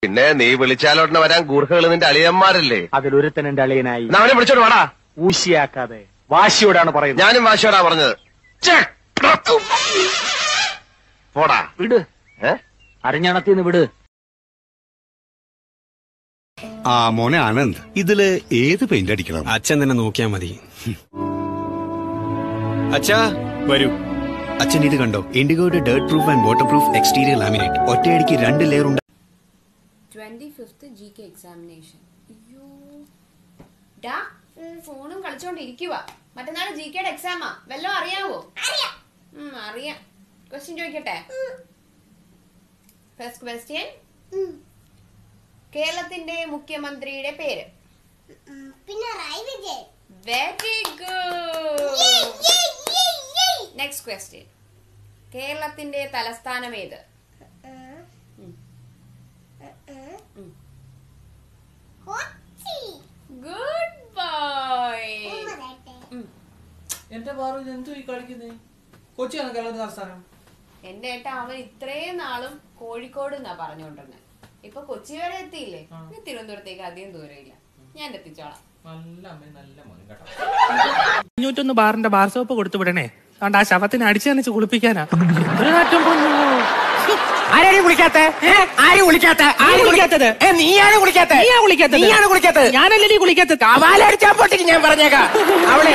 പിന്നെ നീ വിളിച്ചാലോട്ടിന് വരാൻ ഗൂർഖകൾ നിന്റെ അളിയന്മാരല്ലേ അതിലൊരുത്തൻ എന്റെ അളിയനായി എന്നാ അവനെ വിളിച്ചോണ്ട് വാടാ ഊശിയാക്കാതെ വാശിയോടാണ് പറയുന്നത് ഞാനും വാശിയോടാ പറഞ്ഞത് ഛെ, ക്ലക്കും. പോടാ വിട് ഏ അരഞ്ഞണത്തിന്ന് വിട് ആ മോനെ ആനന്ദ് ഇതില് ഏത് പെയിന്റ് അടിക്കണം അച്ഛൻ തന്നെ നോക്കിയാ മതി അച്ഛാ വരൂ അച്ഛൻ ഇത് കണ്ടോ ഇൻഡിഗോയുടെ dirt proof and water proof exterior laminate ഒറ്റയടിക്ക് രണ്ട് ലെയർ ഉണ്ട് twenty fifth G K examination അയ്യോ ഡാ ഫോണും കളിച്ചോണ്ടിരിക്കുക മറ്റന്നാൾ ജി കെയുടെ എക്സാമാ വല്ലതും അറിയാവോ ഉം, അറിയാം ക്വസ്റ്റ്യൻ ചോദിക്കട്ടെ ഫസ്റ്റ് ക്വസ്റ്റ്യൻ കേരളത്തിന്റെ മുഖ്യമന്ത്രിയുടെ പേര് Pinarayi Vijayan very good next question കേരളത്തിന്റെ തലസ്ഥാനം ഏത് കൊച്ചി ഗുഡ് ബോയ് ഉമ്മറട്ടെ. എന്റെ പാറു എന്തോ ഈ കളിക്കുന്നേ കൊച്ചിയാണ് കേരളത്തിന്റെ തലസ്ഥാനം എന്റെ ഏട്ടാ അവൻ ഇത്രയും നാളും കോഴിക്കോട് എന്നാ പറഞ്ഞുകൊണ്ടിരുന്നത് ഇപ്പൊ കൊച്ചി വരെ എത്തിയില്ലേ ഇനി തിരുവനന്തപുരത്തേക്ക് അധികം ദൂരമില്ല ഞാൻ എത്തിച്ചോളാം നല്ല അമ്മ നല്ല മോനും കേട്ടോ അഞ്ഞൂറ്റൊന്ന് ബാറിന്റെ ബാർ സോപ്പ് കൊടുത്തു വിടണേ അതുകൊണ്ട് ആ ശവത്തിനെ അടിച്ചു നനച്ച് കുളിപ്പിക്കാനാ ഒരു നാറ്റം പൊന്നോ. ആരാണ് വിളിക്കാത്ത ആരും വിളിക്കാത്ത ആരും വിളിക്കാത്തത് നീയാണ് വിളിക്കാത്ത നീയാ വിളിക്കാത്തത്? നീയാണ് വിളിക്കാത്തത് ഞാനല്ലേ കുളിക്കാത്ത കവാലടിച്ചാൻ പൊട്ടിക്ക് ഞാൻ പറഞ്ഞേക്കാം അവളെ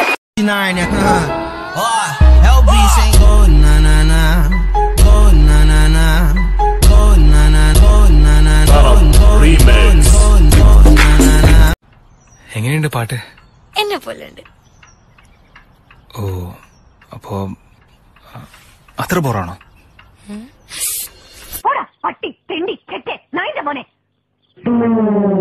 എങ്ങനെയുണ്ട് പാട്ട് എന്നെ പോലുണ്ട് ഓ അപ്പോ അത്ര ബോറാണോ പട്ടി തെണ്ടി കെട്ടെ നായിന്റെ മോനെ